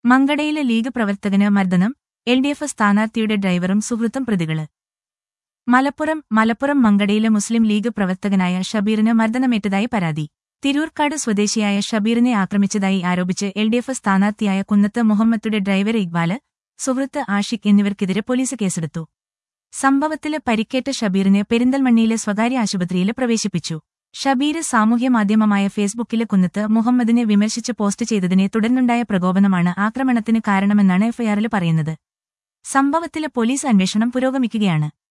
മങ്കടയിലെ league പ്രവർത്തകന് മർദ്ദനം L D F സ്ഥാനാർത്ഥിയുടെ ഡ്രൈവറും സുഹൃത്തും പ്രതികള് മലപ്പുറം മലപ്പുറം മങ്കടയിലെ മുസ്ലിം ലീഗ് പ്രവർത്തകനായ ഷബീറിന് മർദ്ദനമേറ്റതായി പരാതി തിരൂർക്കാട് സ്വദേശിയായ ഷബീറിനെ ആക്രമിച്ചതായി ആരോപിച്ച് എൽ ഡി എഫ് സ്ഥാനാർത്ഥിയായ കുന്നത്ത് മുഹമ്മത്തുടെ ഡ്രൈവർ ഇക്ബാല് സുഹൃത്ത് ആഷിഖ് എന്നിവർക്കെതിരെ പോലീസ് കേസെടുത്തു സംഭവത്തില് പരിക്കേറ്റ ഷബീറിനെ പെരിന്തൽമണ്ണിയിലെ സ്വകാര്യ ആശുപത്രിയിൽ പ്രവേശിപ്പിച്ചു ഷബീര് സാമൂഹ്യമാധ്യമമായ ഫേസ്ബുക്കിലെ കുന്നത്ത് മുഹമ്മദിനെ വിമർശിച്ച് പോസ്റ്റ് ചെയ്തതിനെ തുടർന്നുണ്ടായ പ്രകോപനമാണ് ആക്രമണത്തിന് കാരണമെന്നാണ് എഫ്ഐആറിൽ പറയുന്നത് സംഭവത്തില് പോലീസ് അന്വേഷണം പുരോഗമിക്കുകയാണ്